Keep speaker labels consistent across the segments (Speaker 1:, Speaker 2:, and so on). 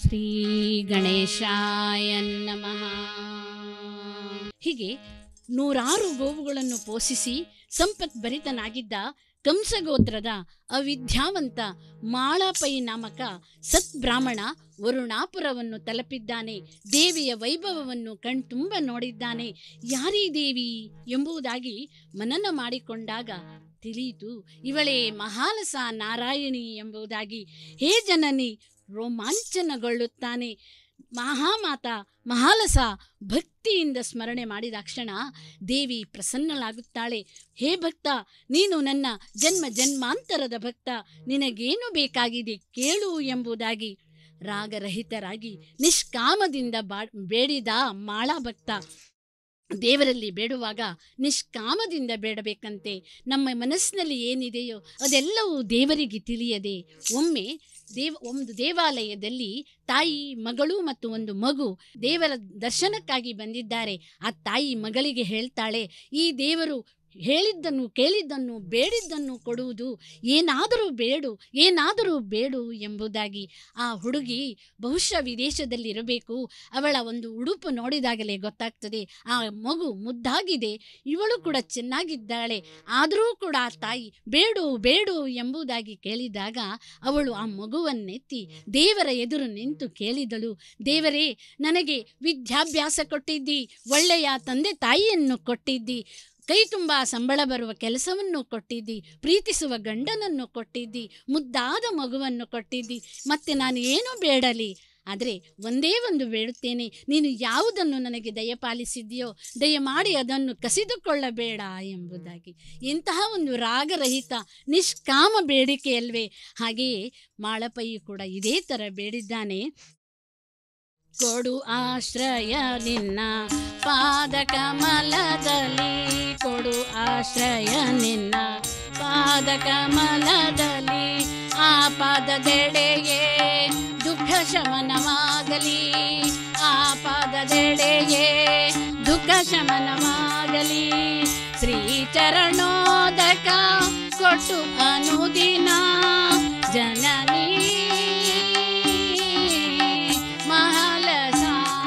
Speaker 1: ಶ್ರೀ ಗಣೇಶಾಯ ನಮಃ ಹೀಗೆ ನೂರಾರು ಗೋವುಗಳನ್ನು ಪೋಷಿಸಿ ಸಂಪತ್ಭರಿತನಾಗಿದ್ದ ಕಂಸಗೋತ್ರದ ಅವಿದ್ಯಾವಂತ ಮಾಳಾಪೈ ನಾಮಕ ಸತ್ಬ್ರಾಹ್ಮಣ ವರುಣಾಪುರವನ್ನು ತಲುಪಿದ್ದಾನೆ ದೇವಿಯ ವೈಭವವನ್ನು ಕಣ್ತುಂಬ ನೋಡಿದ್ದಾನೆ ಯಾರೀ ದೇವಿ ಎಂಬುದಾಗಿ ಮನನ ಮಾಡಿಕೊಂಡಾಗ ತಿಳಿಯಿತು ಇವಳೇ ಮಹಾಲಸ ನಾರಾಯಣಿ ಎಂಬುದಾಗಿ ಹೇ ಜನನಿ ರೋಮಾಂಚನಗೊಳ್ಳುತ್ತಾನೆ ಮಹಾಮಾತ ಮಹಾಲಸ ಭಕ್ತಿಯಿಂದ ಸ್ಮರಣೆ ಮಾಡಿದ ಕ್ಷಣ ದೇವಿ ಪ್ರಸನ್ನಳಾಗುತ್ತಾಳೆ ಹೇ ಭಕ್ತ ನೀನು ನನ್ನ ಜನ್ಮ ಜನ್ಮಾಂತರದ ಭಕ್ತ ನಿನಗೇನು ಬೇಕಾಗಿದೆ ಕೇಳು ಎಂಬುದಾಗಿ ರಾಗರಹಿತರಾಗಿ ನಿಷ್ಕಾಮದಿಂದ ಬಾ ಬೇಡಿದ ಮಾಳ ಭಕ್ತ ದೇವರಲ್ಲಿ ಬೇಡುವಾಗ ನಿಷ್ಕಾಮದಿಂದ ಬೇಡಬೇಕಂತೆ ನಮ್ಮ ಮನಸ್ಸಿನಲ್ಲಿ ಏನಿದೆಯೋ ಅದೆಲ್ಲವೂ ದೇವರಿಗೆ ತಿಳಿಯದೆ ಒಮ್ಮೆ ದೇವ ಒಂದು ದೇವಾಲಯದಲ್ಲಿ ತಾಯಿ ಮಗಳು ಮತ್ತು ಒಂದು ಮಗು ದೇವರ ದರ್ಶನಕ್ಕಾಗಿ ಬಂದಿದ್ದಾರೆ ಆ ತಾಯಿ ಮಗಳಿಗೆ ಹೇಳ್ತಾಳೆ ಈ ದೇವರು ಹೇಳಿದ್ದನ್ನು ಕೇಳಿದ್ದನ್ನು ಬೇಡಿದ್ದನ್ನು ಕೊಡುವುದು ಏನಾದರೂ ಬೇಡು ಏನಾದರೂ ಬೇಡು ಎಂಬುದಾಗಿ ಆ ಹುಡುಗಿ ಬಹುಶಃ ವಿದೇಶದಲ್ಲಿರಬೇಕು ಅವಳ ಒಂದು ಉಡುಪು ನೋಡಿದಾಗಲೇ ಗೊತ್ತಾಗ್ತದೆ ಆ ಮಗು ಮುದ್ದಾಗಿದೆ ಇವಳು ಕೂಡ ಚೆನ್ನಾಗಿದ್ದಾಳೆ ಆದರೂ ಕೂಡ ಆ ತಾಯಿ ಬೇಡು ಬೇಡು ಎಂಬುದಾಗಿ ಕೇಳಿದಾಗ ಅವಳು ಆ ಮಗುವನ್ನೆತ್ತಿ ದೇವರ ಎದುರು ನಿಂತು ಕೇಳಿದಳು ದೇವರೇ ನನಗೆ ವಿದ್ಯಾಭ್ಯಾಸ ಕೊಟ್ಟಿದ್ದಿ ಒಳ್ಳೆಯ ತಂದೆ ತಾಯಿಯನ್ನು ಕೊಟ್ಟಿದ್ದಿ ಕೈ ತುಂಬ ಸಂಬಳ ಬರುವ ಕೆಲಸವನ್ನು ಕೊಟ್ಟಿದ್ದಿ ಪ್ರೀತಿಸುವ ಗಂಡನನ್ನು ಕೊಟ್ಟಿದ್ದಿ ಮುದ್ದಾದ ಮಗುವನ್ನು ಕೊಟ್ಟಿದ್ದಿ ಮತ್ತೆ ನಾನು ಏನು ಬೇಡಲಿ ಆದರೆ ಒಂದೇ ಒಂದು ಬೇಡುತ್ತೇನೆ ನೀನು ಯಾವುದನ್ನು ನನಗೆ ದಯಪಾಲಿಸಿದೆಯೋ ದಯಮಾಡಿ ಅದನ್ನು ಕಸಿದುಕೊಳ್ಳಬೇಡ ಎಂಬುದಾಗಿ ಇಂತಹ ಒಂದು ರಾಗರಹಿತ ನಿಷ್ಕಾಮ ಬೇಡಿಕೆಯಲ್ವೇ ಹಾಗೆಯೇ ಮಾಳಪಯ್ಯ ಕೂಡ ಇದೇ ಥರ ಬೇಡಿದ್ದಾನೆ ಕೊಡು ಆಶ್ರಯ ನಿನ್ನ ಪಾದ ಕಮಲದಲ್ಲಿ ಕೊಡು ಆಶ್ರಯ ನಿನ್ನ ಪಾದ ಕಮಲದಲ್ಲಿ ಆ ಪಾದದೆಡೆಗೆ ದುಃಖ ಶಮನವಾಗಲಿ ಆ ಪಾದದೆಡೆಗೆ ದುಃಖ ಶಮನವಾಗಲಿ ಶ್ರೀ ಚರಣೋದಕ ಕೊಟ್ಟು ಅನುದಿನ ಜನನೀ ಮಹಾಲಸ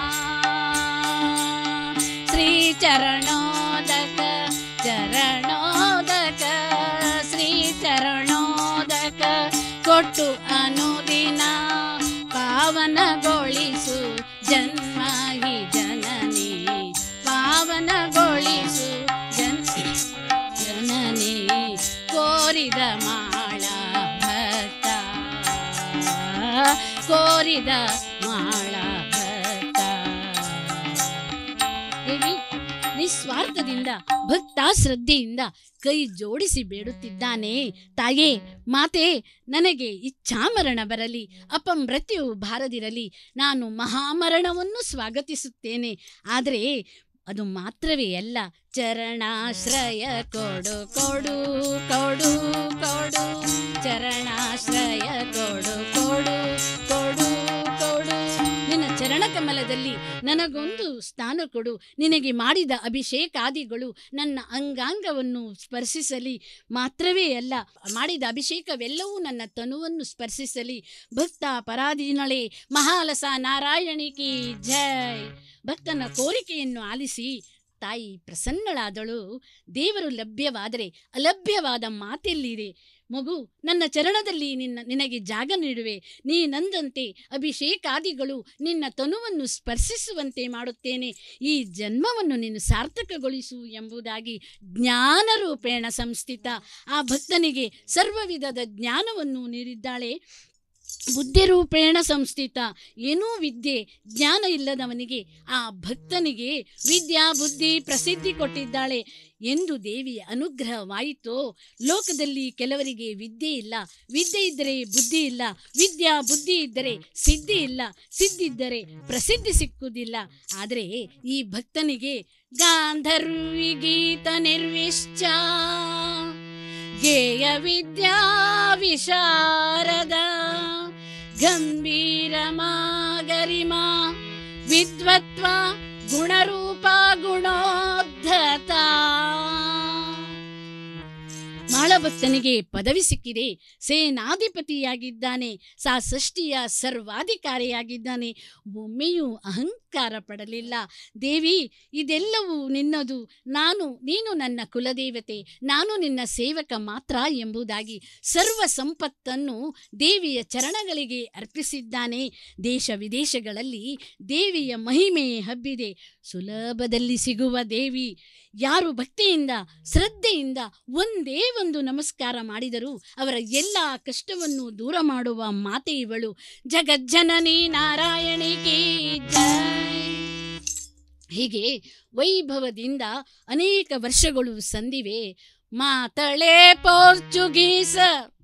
Speaker 1: ಶ್ರೀ ಚರಣೋದಕ ಚರಣೋದಕ ಶ್ರೀ ಚರಣೋದಕ ಕೊಟ್ಟು ಅನುದಿನ ಪಾವನಗೊಳಿಸು ಜನ್ಮ ಹಿ ಜನನಿ ಪಾವನಗೊಳಿಸು ಜನ್ ಜನನಿ ಕೋರಿದ ಮಾಳ ಭಕ್ತ ಕೋರಿದ ಮಾಳ ಭಕ್ತ ದೇವಿ ನಿಸ್ವಾರ್ಥದಿಂದ ಭಕ್ತ ಶ್ರದ್ಧೆಯಿಂದ ಕೈ ಜೋಡಿಸಿ ಬೇಡುತ್ತಿದ್ದಾನೆ ತಾಯೇ ಮಾತೆ ನನಗೆ ಇಚ್ಛಾಮರಣ ಬರಲಿ ಅಪಮೃತ್ಯು ಬಾರದಿರಲಿ ನಾನು ಮಹಾಮರಣವನ್ನು ಸ್ವಾಗತಿಸುತ್ತೇನೆ ಆದರೆ ಅದು ಮಾತ್ರವೇ ಅಲ್ಲ ಚರಣಾಶ್ರಯ ಕೊಡು ಕೊಡು ಕೊಡು ಕೊಡು ಚರಣಾಶ್ರಯ ಕೊಡು ಕೊಡು ಕೊಡು ಕೊಡು ನಿನ್ನ ಚರಣ ಕಮಲದಲ್ಲಿ ನನಗೊಂದು ಸ್ಥಾನ ಕೊಡು ನಿನಗೆ ಮಾಡಿದ ಅಭಿಷೇಕಾದಿಗಳು ನನ್ನ ಅಂಗಾಂಗವನ್ನು ಸ್ಪರ್ಶಿಸಲಿ ಮಾತ್ರವೇ ಅಲ್ಲ ಮಾಡಿದ ಅಭಿಷೇಕವೆಲ್ಲವೂ ನನ್ನ ತನುವನ್ನು ಸ್ಪರ್ಶಿಸಲಿ ಭಕ್ತ ಪರಾಧೀನಳೆ ಮಹಾಲಸ ನಾರಾಯಣಿಕಿ ಜೈ ಭಕ್ತನ ಕೋರಿಕೆಯನ್ನು ಆಲಿಸಿ ತಾಯಿ ಪ್ರಸನ್ನಳಾದಳು ದೇವರು ಲಭ್ಯವಾದರೆ ಅಲಭ್ಯವಾದ ಮಾತೆಲ್ಲಿದೆ ಮಗು ನನ್ನ ಚರಣದಲ್ಲಿ ನಿನ್ನ ನಿನಗೆ ಜಾಗ ನೀಡುವೆ ನೀ ನಂದಂತೆ ಅಭಿಷೇಕಾದಿಗಳು ನಿನ್ನ ತನುವನ್ನು ಸ್ಪರ್ಶಿಸುವಂತೆ ಮಾಡುತ್ತೇನೆ ಈ ಜನ್ಮವನ್ನು ನೀನು ಸಾರ್ಥಕಗೊಳಿಸು ಎಂಬುದಾಗಿ ಜ್ಞಾನರೂಪೇಣ ಸಂಸ್ಥಿತ ಆ ಭಕ್ತನಿಗೆ ಸರ್ವ ವಿಧದ ಜ್ಞಾನವನ್ನು ನೀಡಿದ್ದಾಳೆ ಬುದ್ಧಿರೂಪೇಣ ಸಂಸ್ಥಿತ ಏನೂ ವಿದ್ಯೆ ಜ್ಞಾನ ಇಲ್ಲದವನಿಗೆ ಆ ಭಕ್ತನಿಗೆ ವಿದ್ಯಾ ಬುದ್ಧಿ ಪ್ರಸಿದ್ಧಿ ಕೊಟ್ಟಿದ್ದಾಳೆ ಎಂದು ದೇವಿಯ ಅನುಗ್ರಹವಾಯಿತೋ ಲೋಕದಲ್ಲಿ ಕೆಲವರಿಗೆ ವಿದ್ಯೆ ಇಲ್ಲ ವಿದ್ಯೆ ಇದ್ದರೆ ಬುದ್ಧಿ ಇಲ್ಲ ವಿದ್ಯಾ ಬುದ್ಧಿ ಇದ್ದರೆ ಸಿದ್ಧಿ ಇಲ್ಲ ಸಿದ್ಧಿದ್ದರೆ ಪ್ರಸಿದ್ಧಿ ಸಿಕ್ಕುವುದಿಲ್ಲ ಆದರೆ ಈ ಭಕ್ತನಿಗೆ ಗಾಂಧರ್ವಿ ಗೀತ ನಿರ್ವಿಶ್ಚ ಗೇಯ ವಿದ್ಯಾ ವಿಶಾರದ ಗಂಭೀರ ಗರಿಮಾ ವಿದ್ವತ್ವ ಗುಣರೂಪ ಗುಣೋದ್ಧತ ಕಾಳಭಕ್ತನಿಗೆ ಪದವಿ ಸಿಕ್ಕಿದೆ ಸೇನಾಧಿಪತಿಯಾಗಿದ್ದಾನೆ ಸಾ ಷಷ್ಠಿಯ ಸರ್ವಾಧಿಕಾರಿಯಾಗಿದ್ದಾನೆ ಒಮ್ಮೆಯೂ ಅಹಂಕಾರ ಪಡಲಿಲ್ಲ ದೇವಿ ಇದೆಲ್ಲವೂ ನಿನ್ನದು ನಾನು ನೀನು ನನ್ನ ಕುಲದೇವತೆ ನಾನು ನಿನ್ನ ಸೇವಕ ಮಾತ್ರ ಎಂಬುದಾಗಿ ಸರ್ವ ಸಂಪತ್ತನ್ನು ದೇವಿಯ ಚರಣಗಳಿಗೆ ಅರ್ಪಿಸಿದ್ದಾನೆ ದೇಶ ವಿದೇಶಗಳಲ್ಲಿ ದೇವಿಯ ಮಹಿಮೆ ಹಬ್ಬಿದೆ ಸುಲಭದಲ್ಲಿ ಸಿಗುವ ದೇವಿ ಯಾರು ಭಕ್ತಿಯಿಂದ ಶ್ರದ್ಧೆಯಿಂದ ಒಂದೇ ಒಂದು ನಮಸ್ಕಾರ ಮಾಡಿದರೂ ಅವರ ಎಲ್ಲ ಕಷ್ಟವನ್ನು ದೂರ ಮಾಡುವ ಮಾತೆ ಇವಳು ಜಗಜ್ಜನನಿ ನಾರಾಯಣಿ ಕೀ ಜೈ ಹೀಗೆ ವೈಭವದಿಂದ ಅನೇಕ ವರ್ಷಗಳು ಸಂದಿವೆ ಮಾತಳೆ ಪೋರ್ಚುಗೀಸ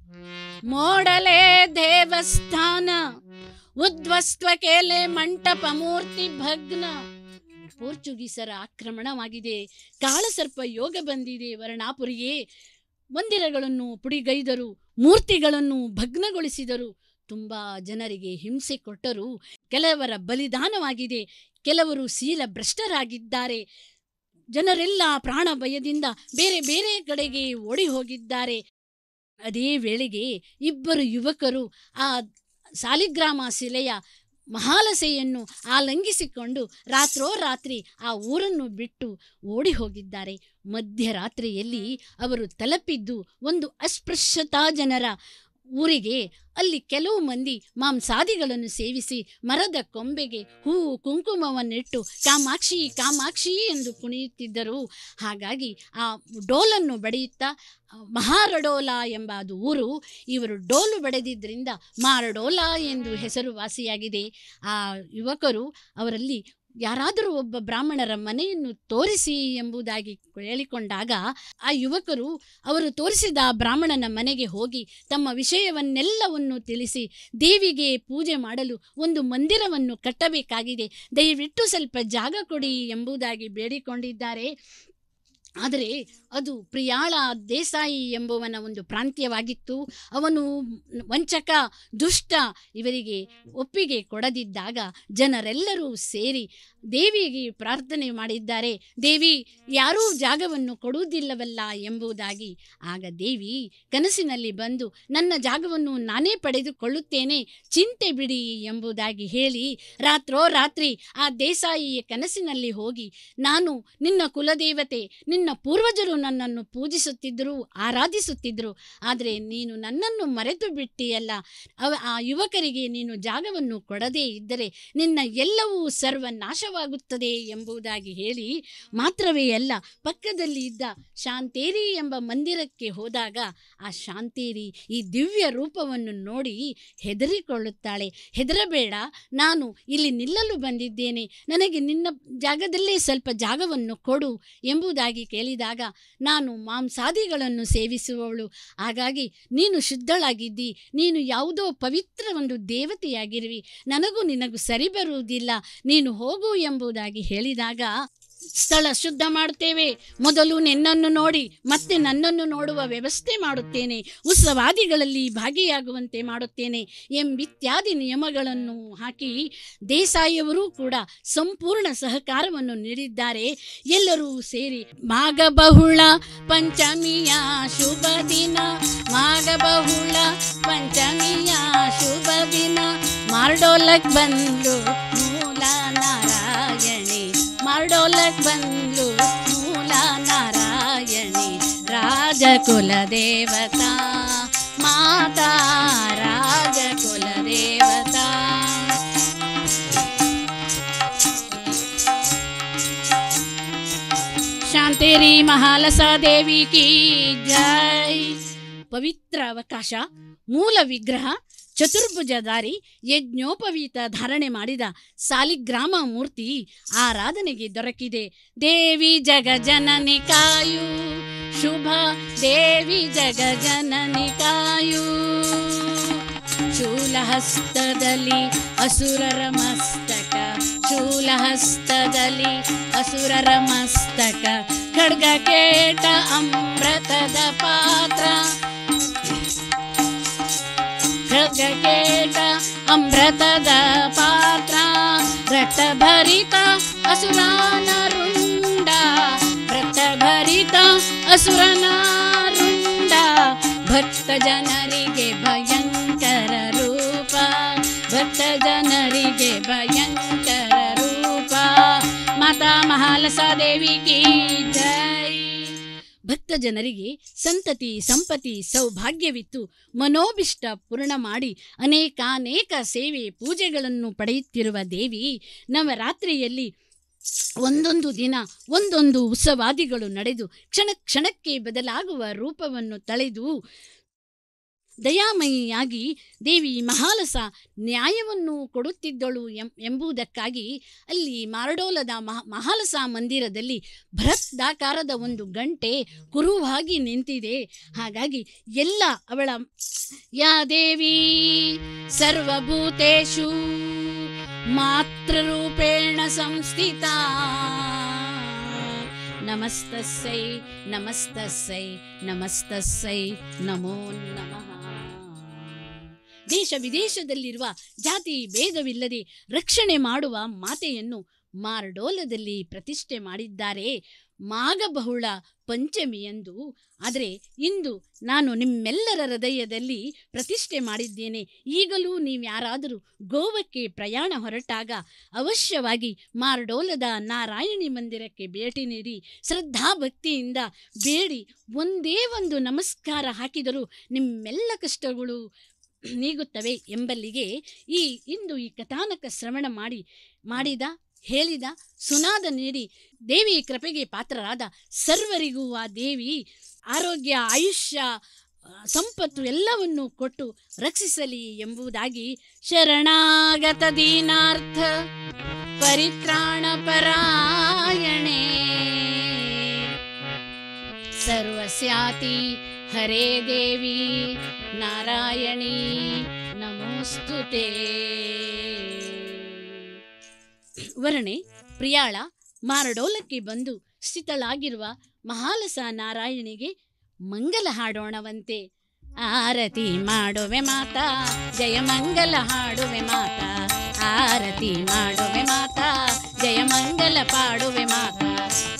Speaker 1: ಮೋಡಲೆ ದೇವಸ್ಥಾನ ಉದ್ವಸ್ತ್ವ ಕೇಲೆ ಮಂಟಪ ಮೂರ್ತಿ ಭಗ್ನ ಪೋರ್ಚುಗೀಸರ ಆಕ್ರಮಣವಾಗಿದೆ ಕಾಳಸರ್ಪ ಯೋಗ ಬಂದಿದೆ ವರ್ಣಾಪುರಿಗೆ ಮಂದಿರಗಳನ್ನು ಪುಡಿಗೈದರು ಮೂರ್ತಿಗಳನ್ನು ಭಗ್ನಗೊಳಿಸಿದರು ತುಂಬ ಜನರಿಗೆ ಹಿಂಸೆ ಕೊಟ್ಟರು ಕೆಲವರ ಬಲಿದಾನವಾಗಿದೆ ಕೆಲವರು ಶೀಲ ಭ್ರಷ್ಟರಾಗಿದ್ದಾರೆ ಜನರೆಲ್ಲ ಪ್ರಾಣ ಭಯದಿಂದ ಬೇರೆ ಬೇರೆ ಕಡೆಗೆ ಓಡಿ ಹೋಗಿದ್ದಾರೆ ಅದೇ ವೇಳೆಗೆ ಇಬ್ಬರು ಯುವಕರು ಆ ಸಾಲಿಗ್ರಾಮ ಶಿಲೆಯ ಮಹಾಲಸೆಯನ್ನು ಆಲಂಗಿಸಿಕೊಂಡು ರಾತ್ರೋರಾತ್ರಿ ಆ ಊರನ್ನು ಬಿಟ್ಟು ಓಡಿ ಹೋಗಿದ್ದಾರೆ ಮಧ್ಯರಾತ್ರಿಯಲ್ಲಿ ಅವರು ತಲುಪಿದ್ದು ಒಂದು ಅಸ್ಪೃಶ್ಯತಾ ಜನರ ಊರಿಗೆ ಅಲ್ಲಿ ಕೆಲವು ಮಂದಿ ಮಾಂಸಾದಿಗಳನ್ನು ಸೇವಿಸಿ ಮರದ ಕೊಂಬೆಗೆ ಹೂವು ಕುಂಕುಮವನ್ನಿಟ್ಟು ಕಾಮಾಕ್ಷಿ ಕಾಮಾಕ್ಷಿ ಎಂದು ಕುಣಿಯುತ್ತಿದ್ದರು ಹಾಗಾಗಿ ಆ ಡೋಲನ್ನು ಬಡಿಯುತ್ತಾ ಮಹಾರಡೋಲ ಎಂಬ ಅದು ಊರು ಇವರು ಡೋಲು ಬಡೆದಿದ್ದರಿಂದ ಮಾರಡೋಲ ಎಂದು ಹೆಸರುವಾಸಿಯಾಗಿದೆ ಆ ಯುವಕರು ಅವರಲ್ಲಿ ಯಾರಾದರೂ ಒಬ್ಬ ಬ್ರಾಹ್ಮಣರ ಮನೆಯನ್ನು ತೋರಿಸಿ ಎಂಬುದಾಗಿ ಹೇಳಿಕೊಂಡಾಗ ಆ ಯುವಕರು ಅವರು ತೋರಿಸಿದ ಆ ಬ್ರಾಹ್ಮಣನ ಮನೆಗೆ ಹೋಗಿ ತಮ್ಮ ವಿಷಯವನ್ನೆಲ್ಲವನ್ನು ತಿಳಿಸಿ ದೇವಿಗೆ ಪೂಜೆ ಮಾಡಲು ಒಂದು ಮಂದಿರವನ್ನು ಕಟ್ಟಬೇಕಾಗಿದೆ ದಯವಿಟ್ಟು ಸ್ವಲ್ಪ ಜಾಗ ಕೊಡಿ ಎಂಬುದಾಗಿ ಬೇಡಿಕೊಂಡಿದ್ದಾರೆ ಆದರೆ ಅದು ಪ್ರಿಯಾಳ ದೇಸಾಯಿ ಎಂಬುವನ ಒಂದು ಪ್ರಾಂತ್ಯವಾಗಿತ್ತು ಅವನು ವಂಚಕ ದುಷ್ಟ ಇವರಿಗೆ ಒಪ್ಪಿಗೆ ಕೊಡದಿದ್ದಾಗ ಜನರೆಲ್ಲರೂ ಸೇರಿ ದೇವಿಗೆ ಪ್ರಾರ್ಥನೆ ಮಾಡಿದ್ದಾರೆ ದೇವಿ ಯಾರೂ ಜಾಗವನ್ನು ಕೊಡುವುದಿಲ್ಲವಲ್ಲ ಎಂಬುದಾಗಿ ಆಗ ದೇವಿ ಕನಸಿನಲ್ಲಿ ಬಂದು ನನ್ನ ಜಾಗವನ್ನು ನಾನೇ ಪಡೆದುಕೊಳ್ಳುತ್ತೇನೆ ಚಿಂತೆ ಬಿಡಿ ಎಂಬುದಾಗಿ ಹೇಳಿ ರಾತ್ರೋ ರಾತ್ರಿ ಆ ದೇಸಾಯಿಯ ಕನಸಿನಲ್ಲಿ ಹೋಗಿ ನಾನು ನಿನ್ನ ಕುಲದೇವತೆ ನಿನ್ನ ಪೂರ್ವಜರು ನನ್ನನ್ನು ಪೂಜಿಸುತ್ತಿದ್ದರು ಆರಾಧಿಸುತ್ತಿದ್ದರು ಆದರೆ ನೀನು ನನ್ನನ್ನು ಮರೆತು ಬಿಟ್ಟಿಯಲ್ಲ ಅವ ಆ ಯುವಕರಿಗೆ ನೀನು ಜಾಗವನ್ನು ಕೊಡದೇ ಇದ್ದರೆ ನಿನ್ನ ಎಲ್ಲವೂ ಸರ್ವನಾಶವಾಗುತ್ತದೆ ಎಂಬುದಾಗಿ ಹೇಳಿ ಮಾತ್ರವೇ ಅಲ್ಲ ಪಕ್ಕದಲ್ಲಿ ಇದ್ದ ಶಾಂತೇರಿ ಎಂಬ ಮಂದಿರಕ್ಕೆ ಹೋದಾಗ ಆ ಶಾಂತೇರಿ ಈ ದಿವ್ಯ ರೂಪವನ್ನು ನೋಡಿ ಹೆದರಿಕೊಳ್ಳುತ್ತಾಳೆ ಹೆದರಬೇಡ ನಾನು ಇಲ್ಲಿ ನಿಲ್ಲಲು ಬಂದಿದ್ದೇನೆ ನನಗೆ ನಿನ್ನ ಜಾಗದಲ್ಲೇ ಸ್ವಲ್ಪ ಜಾಗವನ್ನು ಕೊಡು ಎಂಬುದಾಗಿ ಕೇಳಿದಾಗ ನಾನು ಮಾಂಸಾದಿಗಳನ್ನು ಸೇವಿಸುವವಳು ಹಾಗಾಗಿ ನೀನು ಶುದ್ಧಳಾಗಿದ್ದಿ ನೀನು ಯಾವುದೋ ಪವಿತ್ರ ಒಂದು ದೇವತೆಯಾಗಿರುವಿ ನನಗೂ ನಿನಗೂ ಸರಿ ಬರುವುದಿಲ್ಲ ನೀನು ಹೋಗು ಎಂಬುದಾಗಿ ಹೇಳಿದಾಗ ಸ್ಥಳ ಶುದ್ಧ ಮಾಡುತ್ತೇವೆ ಮೊದಲು ನಿನ್ನನ್ನು ನೋಡಿ ಮತ್ತೆ ನನ್ನನ್ನು ನೋಡುವ ವ್ಯವಸ್ಥೆ ಮಾಡುತ್ತೇನೆ ಉತ್ಸವಾದಿಗಳಲ್ಲಿ ಭಾಗಿಯಾಗುವಂತೆ ಮಾಡುತ್ತೇನೆ ಎಂಬಿತ್ಯಾದಿ ನಿಯಮಗಳನ್ನು ಹಾಕಿ ದೇಸಾಯಿಯವರು ಕೂಡ ಸಂಪೂರ್ಣ ಸಹಕಾರವನ್ನು ನೀಡಿದ್ದಾರೆ ಎಲ್ಲರೂ ಸೇರಿ ಮಾಘಬಹುಳ ಪಂಚಮಿಯ ಶುಭ ದಿನ ಮಾಘಬಹುಳ ಪಂಚಮಿಯ ಶುಭ ದಿನ ಮಾರ್ಡೋಲಕ್ ಬಂದು ಮೂಲ ನಾರಾಯಣಿ ಮಾರ್ಡೋಲಕ್ ಬಂದು ಮೂಲ ನಾರಾಯಣಿ ರಾಜಕುಲ ದೇವತಾ ಮಾತಾ ರಾಜಕುಲ ದೇವತಾ ಶಾಂತೇರಿ ಮಹಾಲಸಾ ದೇವಿ ಕಿ ಜೈ ಪವಿತ್ರ ಅವಕಾಶ ಮೂಲ ವಿಗ್ರಹ ಚತುರ್ಭುಜಧಾರಿ ಯಜ್ಞೋಪವೀತ ಧಾರಣೆ ಮಾಡಿದ ಸಾಲಿಗ್ರಾಮ ಮೂರ್ತಿ ಆರಾಧನೆಗೆ ದೊರಕಿದೆ ದೇವಿ ಜಗ ಜನನಿ ಕಾಯು ಶುಭ ದೇವಿ ಜಗ ಜನನಿ ಕಾಯು ಶೂಲಹಸ್ತದಲ್ಲಿ ಅಸುರರ ಮಸ್ತಕ ಶೂಲಹಸ್ತದಲ್ಲಿ ಅಸುರರ ಮಸ್ತಕ ಖಡ್ಗ ಕೇಟ ಅಮೃತದ ಪಾತ್ರ ಖಡ್ಗಕೇಟ ಅಮೃತದ ಪಾತ್ರ ರಕ್ತಭರಿತ ಅಸುರಾನ ರುಂಡ ರಕ್ತಭರಿತ ಅಸುರನ ರುಂಡ ಭಕ್ತ ಜನರಿಗೆ ಭಯಂಕರ ರೂಪ ಭಕ್ತ ಜನರಿಗೆ ಭಯಂಕರ ರೂಪ ಮಾತಾ ಮಹಾಲಸಾ ದೇವಿಗೆ ಜೈ ಭಕ್ತ ಜನರಿಗೆ ಸಂತತಿ ಸಂಪತಿ ಸೌಭಾಗ್ಯವಿತ್ತು ಮನೋಭಿಷ್ಟ ಪೂರ್ಣ ಮಾಡಿ ಅನೇಕಾನೇಕ ಸೇವೆ ಪೂಜೆಗಳನ್ನು ಪಡೆಯುತ್ತಿರುವ ದೇವಿ ನವರಾತ್ರಿಯಲ್ಲಿ ಒಂದೊಂದು ದಿನ ಒಂದೊಂದು ಉತ್ಸವಾದಿಗಳು ನಡೆದು ಕ್ಷಣ ಕ್ಷಣಕ್ಕೆ ಬದಲಾಗುವ ರೂಪವನ್ನು ತಳೆದು ದಯಾಮಯಿಯಾಗಿ ದೇವಿ ಮಹಾಲಸ ನ್ಯಾಯವನ್ನು ಕೊಡುತ್ತಿದ್ದಳು ಎಂ ಎಂಬುದಕ್ಕಾಗಿ ಅಲ್ಲಿ ಮಾರಡೋಲದ ಮಹ ಮಹಾಲಸ ಮಂದಿರದಲ್ಲಿ ಬೃಹದಾಕಾರದ ಒಂದು ಗಂಟೆ ಕುರುವಾಗಿ ನಿಂತಿದೆ ಹಾಗಾಗಿ ಎಲ್ಲ ಅವಳ ಯಾ ದೇವಿ ಸರ್ವಭೂತೇಷು ಮಾತೃರೂಪೇಣ ಸಂಸ್ಥಿತ ನಮಸ್ತಸ್ಸೈ ನಮಸ್ತಸ್ಸೈ ನಮಸ್ತಸ್ಸೈ ನಮೋ ನಮಃ ದೇಶ ವಿದೇಶದಲ್ಲಿರುವ ಜಾತಿ ಭೇದವಿಲ್ಲದೆ ರಕ್ಷಣೆ ಮಾಡುವ ಮಾತೆಯನ್ನು ಮಾರ್ಡೋಲದಲ್ಲಿ ಪ್ರತಿಷ್ಠೆ ಮಾಡಿದ್ದಾರೆ ಮಾಘಬಹುಳ ಪಂಚಮಿಯಂದು ಆದರೆ ಇಂದು ನಾನು ನಿಮ್ಮೆಲ್ಲರ ಹೃದಯದಲ್ಲಿ ಪ್ರತಿಷ್ಠೆ ಮಾಡಿದ್ದೇನೆ ಈಗಲೂ ನೀವ್ಯಾರಾದರೂ ಗೋವಕ್ಕೆ ಪ್ರಯಾಣ ಹೊರಟಾಗ ಅವಶ್ಯವಾಗಿ ಮಾರ್ಡೋಲದ ನಾರಾಯಣಿ ಮಂದಿರಕ್ಕೆ ಭೇಟಿ ನೀಡಿ ಶ್ರದ್ಧಾಭಕ್ತಿಯಿಂದ ಬೇಡಿ ಒಂದೇ ಒಂದು ನಮಸ್ಕಾರ ಹಾಕಿದರೂ ನಿಮ್ಮೆಲ್ಲ ಕಷ್ಟಗಳು ನೀಗುತ್ತವೆ ಎಂಬಲ್ಲಿಗೆ ಈ ಇಂದು ಈ ಕಥಾನಕ ಶ್ರವಣ ಮಾಡಿ ಮಾಡಿದ ಹೇಳಿದ ಸುನಾದ ನೀಡಿ ದೇವಿ ಕೃಪೆಗೆ ಪಾತ್ರರಾದ ಸರ್ವರಿಗೂ ಆ ದೇವಿ ಆರೋಗ್ಯ ಆಯುಷ್ಯ ಆ, ಸಂಪತ್ತು ಎಲ್ಲವನ್ನು ಕೊಟ್ಟು ರಕ್ಷಿಸಲಿ ಎಂಬುದಾಗಿ ಶರಣಾಗತ ದೀನಾರ್ಥ ಪರಿತ್ರಾಣ ಪರಾಯಣೆ ಸರ್ವಸ್ಯಾತಿ ಹರೇ ದೇವಿ ನಾರಾಯಣಿ ನಮೋಸ್ತುತೆ ವರ್ಣೆ ಪ್ರಿಯಾಳ ಮಾರಡೋಲಕ್ಕೆ ಬಂದು ಸ್ಥಿತಳಾಗಿರುವ ಮಹಾಲಸ ನಾರಾಯಣಿಗೆ ಮಂಗಲ ಹಾಡೋಣವಂತೆ ಆರತಿ ಮಾಡುವೆ ಮಾತಾ ಜಯ ಮಂಗಲ ಹಾಡುವೆ ಮಾತಾ ಆರತಿ ಮಾಡುವೆ ಮಾತಾ ಜಯ ಮಂಗಲ ಪಾಡುವೆ ಮಾತಾ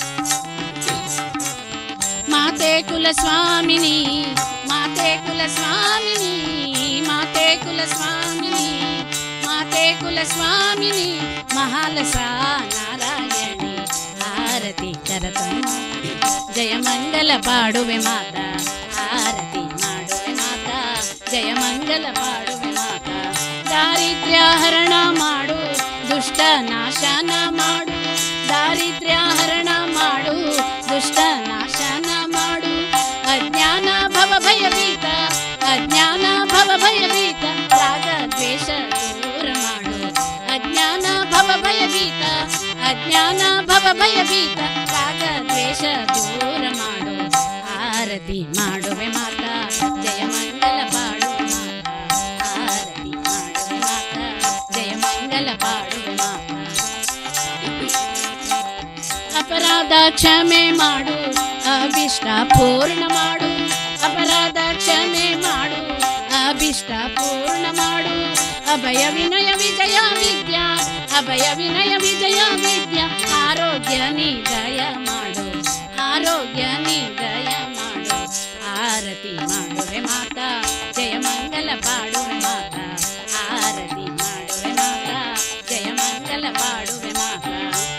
Speaker 1: ಮಾತೆ ಕುಲ ಸ್ವಾಮಿನಿ ಮಾತೆ ಕುಲ ಸ್ವಾಮಿನಿ ಮಾತೆ ಕುಲ ಸ್ವಾಮಿನಿ ಮಾತೆ ಕುಲ ಸ್ವಾಮಿನಿ ಮಹಾಲಸ ನಾರಾಯಣಿ ಆರತಿ ಕರತಮ್ಮ ಜಯ ಮಂಗಲ ಪಾಡುವೆ ಮಾತಾ ಆರತಿ ಮಾಡುವೆ ಮಾತಾ ಜಯ ಮಂಗಲ ಪಾಡುವೆ ಮಾತಾ ದಾರಿದ್ರ್ಯ ಹರಣ ಮಾಡು ದುಷ್ಟ ನಾಶನ ಮಾಡು ದಾರಿದ್ರ್ಯ ಹರಣ ಮಾಡು ದುಷ್ಟ ನಾಶನ ಮಾಡು ಅಜ್ಞಾನ ಭವ ಭಯಭೀತ ಅಜ್ಞಾನ ಭವ ಭಯಭೀತ ರಾಗ ದ್ವೇಷ ದೂರ ಮಾಡು ಅಜ್ಞಾನ ಭವ ಭಯಭೀತ ಅಜ್ಞಾನ ಭವ ಭಯಭೀತ ರಾಗ ದ್ವೇಷ ದೂರ ಮಾಡು ಆರತಿ ಮಾಡುವೆ ಮಾತಾ ಜಯ ಮಂಗಲ ಪಾಡುವೆ ಮಾತಾ ಆರತಿ ಮಾಡುವೆ ಮಾತಾ ಜಯ ಮಂಗಲ ಪಾಡುವೆ ಮಾತಾ ಅಪರಾಧ ಕ್ಷಮೆ ಮಾಡು ಅಭಿಷ್ಟ ಪೂರ್ಣ ಮಾಡು ಅಪರಾಧ ಕ್ಷಮೆ ಮಾಡು ಅಭಿಷ್ಟ ಪೂರ್ಣ ಮಾಡು ಅಭಯ ವಿನಯ ವಿಜಯ ವಿದ್ಯಾ ಅಭಯ ವಿನಯ ವಿಜಯ ವಿದ್ಯಾ ಆರೋಗ್ಯ ನಿದಯ ಮಾಡು ಆರೋಗ್ಯ ನಿದಯ ಮಾಡು ಆರತಿ ಮಾಡುವೆ ಮಾತಾ ಜಯ ಮಂಗಲ ಪಾಡುವೆ ಮಾತಾ ಆರತಿ ಮಾಡುವೆ ಮಾತಾ ಜಯ ಮಂಗಲ ಪಾಡುವೆ ಮಾತಾ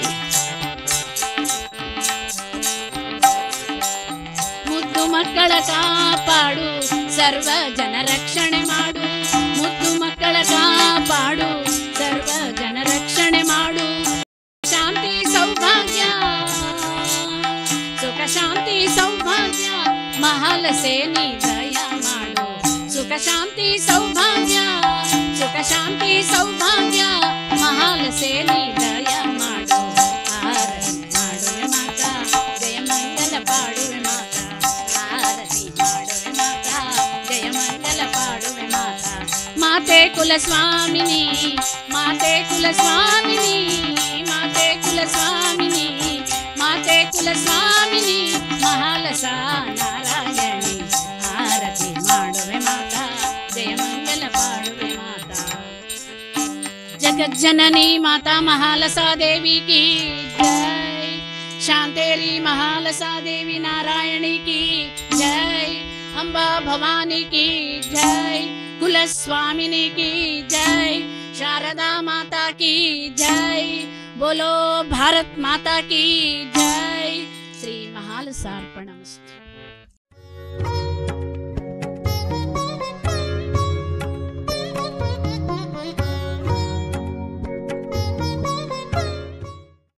Speaker 1: ಮುದ್ದು ಮಕ್ಕಳ ಕಾಪಾಡು ಸರ್ವ ಜನ ರಕ್ಷಣೆ ಮಾಡು ಮುದ್ದು ಮಕ್ಕಳ ಕಾಪಾಡು ಸರ್ವ ಜನ ರಕ್ಷಣೆ ಮಾಡು ಶಾಂತಿ ಸೌಭಾಗ್ಯ ಸುಖ ಶಾಂತಿ ಸೌಭಾಗ್ಯ ಮಹಾಲಸೆ ನಿದಯ ಮಾಡು ಸುಖ ಶಾಂತಿ ಸೌಭಾಗ್ಯ ಸುಖ ಶಾಂತಿ ಸೌಭಾಗ್ಯ ಮಹಾಲಸೆ ನಿದಯ ಮಾಡು ಆರತಿ ಮಾಡುವೆ ಮಾತಾ ಜಯ ಮಂಗಲ ಪಾಡುವೆ ಮಾತಾ ಆರತಿ ಮಾಡುವೆ ಮಾತಾ ಜಯ ಮಂಗಲ ಪಾಡುವೆ ಮಾತಾ ಮಾತೆ ಕುಲ ಸ್ವಾಮಿನಿ ಮಾತೆ ಕುಲ ಸ್ವಾಮಿನಿ ಮಾತೆ ಕುಲ ಸ್ವಾಮಿನಿ ಮಾತೆ ಕುಲ ಸ್ವಾಮಿನಿ ಮಹಾಲಸ ನಾರಾಯಣಿ ಆರತಿ ಮಾಡುವೆ ಮಾತಾ ಜಯ ಮಂಗಲ ಪಾಡುವೆ ಮಾತಾ ಜಗಜ್ಜನನಿ ಮಾತಾ ಮಹಾಲಸಾ ದೇವಿ की जय शांतेरी महालसा देवी नारायणी की जय అంబా భవానీ की जय कुलस्वामिनी की जय शारदा माता की जय बोलो भारत माता की जय श्री महालसार्पणमस्तु